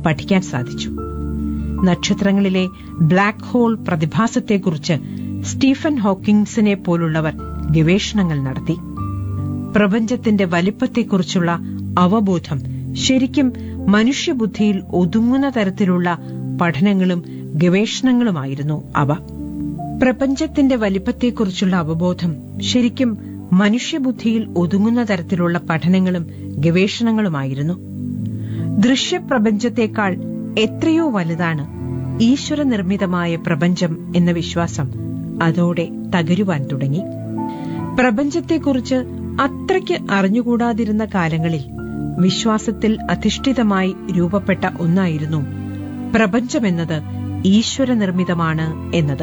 പഠിക്കാൻ സാധിച്ചു നക്ഷത്രങ്ങളിലെ ബ്ലാക്ക് ഹോൾ പ്രതിഭാസത്തെക്കുറിച്ച് സ്റ്റീഫൻ ഹോക്കിംഗ്സിനെ പോലുള്ളവർ ഗവേഷണങ്ങൾ നടത്തി പ്രപഞ്ചത്തിന്റെ വലിപ്പത്തെക്കുറിച്ചുള്ള അവബോധം ശരിക്കും മനുഷ്യബുദ്ധിയിൽ ഒതുങ്ങുന്ന തരത്തിലുള്ള പഠനങ്ങളും ഗവേഷണങ്ങളുമായിരുന്നു അവ പ്രപഞ്ചത്തിന്റെ വലിപ്പത്തെക്കുറിച്ചുള്ള അവബോധം ശരിക്കും മനുഷ്യബുദ്ധിയിൽ ഒതുങ്ങുന്ന തരത്തിലുള്ള പഠനങ്ങളും ഗവേഷണങ്ങളുമായിരുന്നു ദൃശ്യപ്രപഞ്ചത്തെക്കാൾ എത്രയോ വലുതാണ് ഈശ്വര നിർമ്മിതമായ പ്രപഞ്ചം എന്ന വിശ്വാസം അതോടെ തകരുവാൻ തുടങ്ങി പ്രപഞ്ചത്തെക്കുറിച്ച് അത്രയ്ക്ക് അറിഞ്ഞുകൂടാതിരുന്ന കാലങ്ങളിൽ വിശ്വാസത്തിൽ അധിഷ്ഠിതമായി രൂപപ്പെട്ട ഒന്നായിരുന്നു പ്രപഞ്ചമെന്നത് ഈശ്വര നിർമ്മിതമാണ് എന്നത്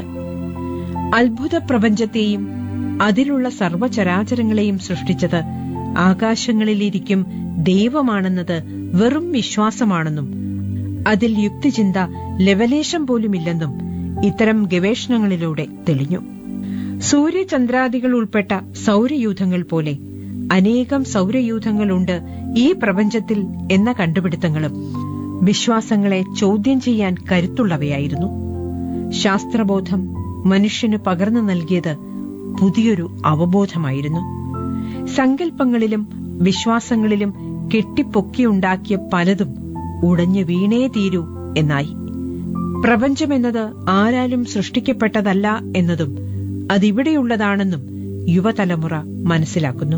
അത്ഭുത പ്രപഞ്ചത്തെയും അതിലുള്ള സർവചരാചരങ്ങളെയും സൃഷ്ടിച്ചത് ആകാശങ്ങളിലിരിക്കും ദൈവമാണെന്നത് വെറും വിശ്വാസമാണെന്നും അതിൽ യുക്തിചിന്ത ലവലേശം പോലുമില്ലെന്നും ഇത്തരം ഗവേഷണങ്ങളിലൂടെ തെളിഞ്ഞു സൂര്യചന്ദ്രാദികൾ ഉൾപ്പെട്ട സൗരയൂഥങ്ങൾ പോലെ അനേകം സൗരയൂഥങ്ങളുണ്ട് ഈ പ്രപഞ്ചത്തിൽ എന്ന കണ്ടുപിടുത്തങ്ങളും വിശ്വാസങ്ങളെ ചോദ്യം ചെയ്യാൻ കരുത്തുള്ളവയായിരുന്നു ശാസ്ത്രബോധം മനുഷ്യന് പകർന്നു നൽകിയത് പുതിയൊരു അവബോധമായിരുന്നു സങ്കല്പങ്ങളിലും വിശ്വാസങ്ങളിലും കെട്ടിപ്പൊക്കിയുണ്ടാക്കിയ പലതും ഉടഞ്ഞു വീണേ തീരൂ എന്നായി പ്രപഞ്ചമെന്നത് ആരാലും സൃഷ്ടിക്കപ്പെട്ടതല്ല എന്നതും അതിവിടെയുള്ളതാണെന്നും യുവതലമുറ മനസ്സിലാക്കുന്നു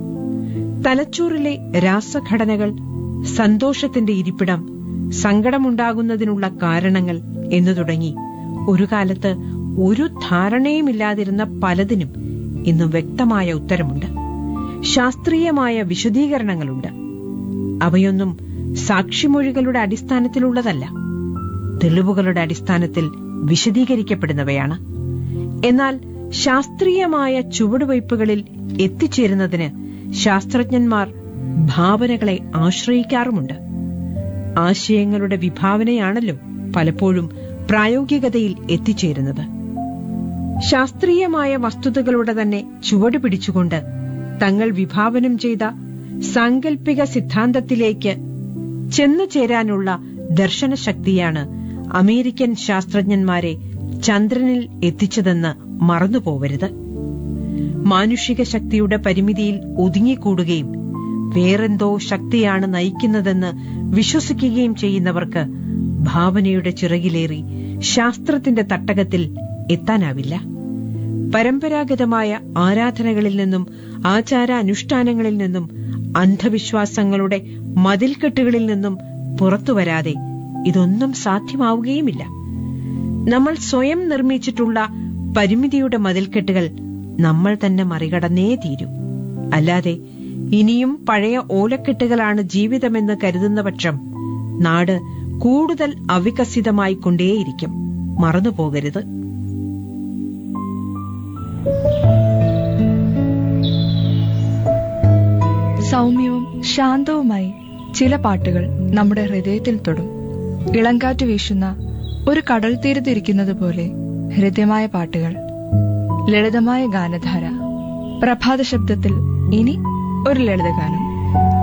തലച്ചോറിലെ രാസഘടനകൾ സന്തോഷത്തിന്റെ ഇരിപ്പിടം സങ്കടമുണ്ടാകുന്നതിനുള്ള കാരണങ്ങൾ എന്നു തുടങ്ങി ഒരു കാലത്ത് ഒരു ധാരണയുമില്ലാതിരുന്ന പലതിനും ഇന്ന് വ്യക്തമായ ഉത്തരമുണ്ട് ശാസ്ത്രീയമായ വിശദീകരണങ്ങളുണ്ട് അവയൊന്നും സാക്ഷിമൊഴികളുടെ അടിസ്ഥാനത്തിലുള്ളതല്ല തെളിവുകളുടെ അടിസ്ഥാനത്തിൽ വിശദീകരിക്കപ്പെടുന്നവയാണ് എന്നാൽ ശാസ്ത്രീയമായ ചുവടുവയ്പ്പുകളിൽ എത്തിച്ചേരുന്നതിന് ശാസ്ത്രജ്ഞന്മാർ ഭാവനകളെ ആശ്രയിക്കാറുമുണ്ട് ആശയങ്ങളുടെ വിഭാവനയാണല്ലോ പലപ്പോഴും പ്രായോഗികതയിൽ എത്തിച്ചേരുന്നത് ശാസ്ത്രീയമായ വസ്തുതകളുടെ തന്നെ ചുവട് പിടിച്ചുകൊണ്ട് തങ്ങൾ വിഭാവനം ചെയ്ത സാങ്കല്പിക സിദ്ധാന്തത്തിലേക്ക് ചെന്നു ചേരാനുള്ള ദർശനശക്തിയാണ് അമേരിക്കൻ ശാസ്ത്രജ്ഞന്മാരെ ചന്ദ്രനിൽ എത്തിച്ചതെന്ന് മറന്നുപോവരുത് മാനുഷിക ശക്തിയുടെ പരിമിതിയിൽ ഒതുങ്ങിക്കൂടുകയും വേറെന്തോ ശക്തിയാണ് നയിക്കുന്നതെന്ന് വിശ്വസിക്കുകയും ചെയ്യുന്നവർക്ക് ഭാവനയുടെ ചിറകിലേറി ശാസ്ത്രത്തിന്റെ തട്ടകത്തിൽ എത്താനാവില്ല പരമ്പരാഗതമായ ആരാധനകളിൽ നിന്നും ആചാരാനുഷ്ഠാനങ്ങളിൽ നിന്നും അന്ധവിശ്വാസങ്ങളുടെ മതിൽക്കെട്ടുകളിൽ നിന്നും പുറത്തുവരാതെ ഇതൊന്നും സാധ്യമാവുകയുമില്ല നമ്മൾ സ്വയം നിർമ്മിച്ചിട്ടുള്ള പരിമിതിയുടെ മതിൽക്കെട്ടുകൾ നമ്മൾ തന്നെ മറികടന്നേ തീരൂ അല്ലാതെ ഇനിയും പഴയ ഓലക്കെട്ടുകളാണ് ജീവിതമെന്ന് കരുതുന്ന പക്ഷം നാട് കൂടുതൽ അവികസിതമായി കൊണ്ടേയിരിക്കും മറന്നുപോകരുത് സൗമ്യവും ശാന്തവുമായി ചില പാട്ടുകൾ നമ്മുടെ ഹൃദയത്തിൽ തൊടും ഇളങ്കാറ്റ് വീശുന്ന ഒരു കടൽ തീരത്തിരിക്കുന്നത് പോലെ ഹൃദ്യമായ പാട്ടുകൾ ലളിതമായ ഗാനധാര പ്രഭാത ശബ്ദത്തിൽ ഇനി ഒരു ലളിതഗാനം